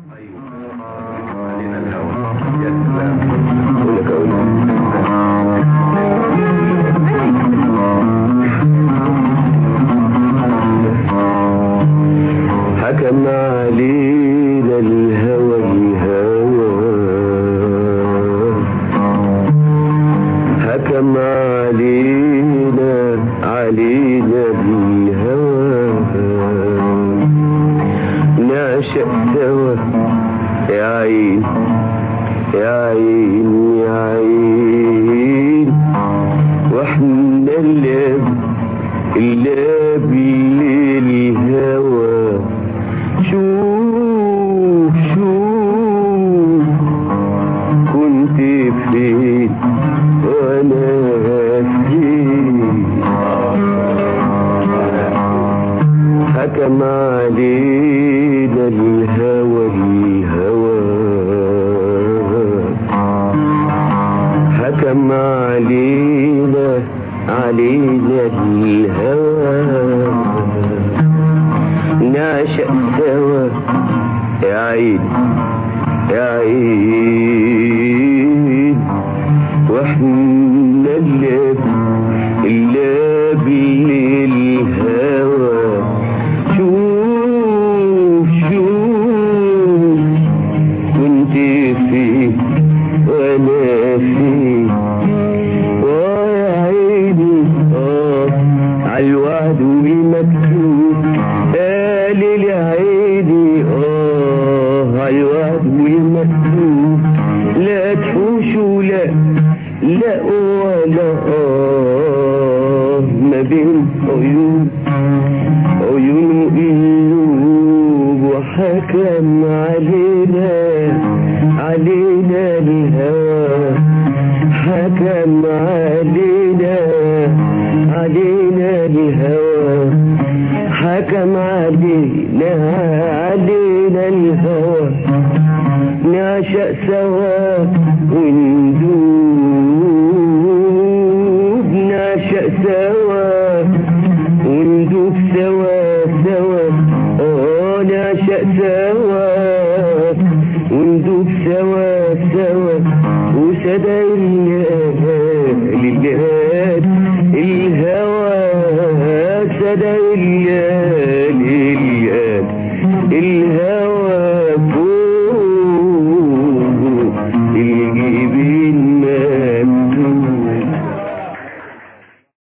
علينا الهوى يا سلام اقول لك اقول حكم علينا الهوى الهوى حكم علينا علينا بالهوى نعشق سوا يا عين يا عين يا عين واحنا اللي اللي بالهوى شوف شوف كنت فين وانا فين حكم علينا الهوى الهوى حكم علينا علينا الهوى نعشق سوا يا عيد يا عيد واحنا اللي اللي بالهوى شوف شوف كنت فين وانا فين ويا عيني اه عالوعد والمكتوب قال لي عيني اه عالوعد والمكتوب لا تفوش ولا لا ولا اه ما بين عيون عيون وقلوب وحكم علينا علينا الهوى حكم علينا علينا الهوى حكم علينا علينا الهوى نعشق سوا وندوب نعشق سوا وندوب سوا سوا اه نعشق سوا وندوب سوا سوا وسدى الليالي الهوى سدى الليالي